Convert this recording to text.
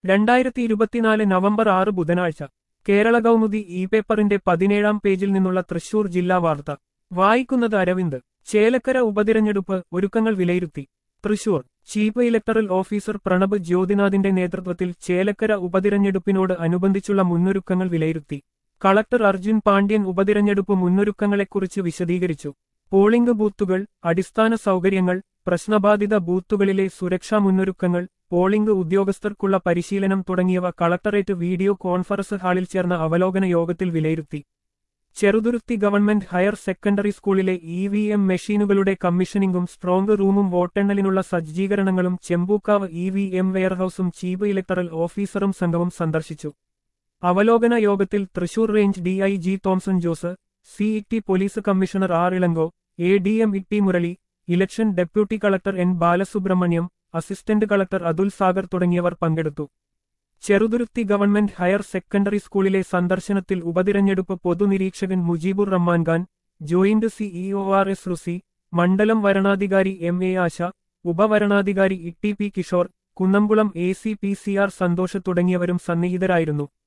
രണ്ടായിരത്തി ഇരുപത്തിനാല് നവംബർ ആറ് ബുധനാഴ്ച കേരള കൗമുദി ഇ പേപ്പറിന്റെ പതിനേഴാം പേജിൽ നിന്നുള്ള തൃശൂർ ജില്ലാ വാർത്ത വായിക്കുന്നത് അരവിന്ദ് ചേലക്കര ഉപതിരഞ്ഞെടുപ്പ് ഒരുക്കങ്ങൾ വിലയിരുത്തി Thrissur chief electoral officer Pranab ജ്യോതിനാഥിന്റെ നേതൃത്വത്തിൽ ചേലക്കര ഉപതിരഞ്ഞെടുപ്പിനോട് അനുബന്ധിച്ചുള്ള മുന്നൊരുക്കങ്ങൾ വിലയിരുത്തി കളക്ടർ അർജുൻ പാണ്ഡ്യൻ ഉപതിരഞ്ഞെടുപ്പ് മുന്നൊരുക്കങ്ങളെക്കുറിച്ച് വിശദീകരിച്ചു പോളിംഗ് ബൂത്തുകൾ അടിസ്ഥാന സൗകര്യങ്ങൾ പ്രശ്നബാധിത ബൂത്തുകളിലെ സുരക്ഷാ മുന്നൊരുക്കങ്ങൾ പോളിംഗ് ഉദ്യോഗസ്ഥർക്കുള്ള പരിശീലനം തുടങ്ങിയവ കളക്ടറേറ്റ് വീഡിയോ കോൺഫറൻസ് ഹാളിൽ ചേർന്ന അവലോകന യോഗത്തിൽ വിലയിരുത്തി ചെറുതുരുത്തി ഗവൺമെന്റ് ഹയർ സെക്കൻഡറി സ്കൂളിലെ ഇ വി എം മെഷീനുകളുടെ കമ്മീഷനിംഗും സ്ട്രോങ് റൂമും വോട്ടെണ്ണലിനുള്ള സജ്ജീകരണങ്ങളും ചെമ്പൂക്കാവ് ഇ വി എം വെയർഹൌസും ചീഫ് ഇലക്ടറൽ ഓഫീസറും സംഘവും സന്ദർശിച്ചു അവലോകന യോഗത്തിൽ Thrissur range D I G Thomson Jose C E T police commissioner R Elango A D M E T Murali election deputy collector N Balasubramaniam assistant collector Athul Sagar തുടങ്ങിയവർ പങ്കെടുത്തു ചെറുതുരുത്തി ഗവൺമെന്റ് ഹയർ സെക്കൻഡറി സ്കൂളിലെ സന്ദർശനത്തിൽ ഉപതിരഞ്ഞെടുപ്പ് പൊതുനിരീക്ഷകൻ Mujibur Rahman Khan joint CEO R S Rusi മണ്ഡലം വരണാധികാരി എം എ ആശ ഉപവരണാധികാരി E T P Kishore Kunnamkulam A C P C R Santhosh തുടങ്ങിയവരും സന്നിഹിതരായിരുന്നു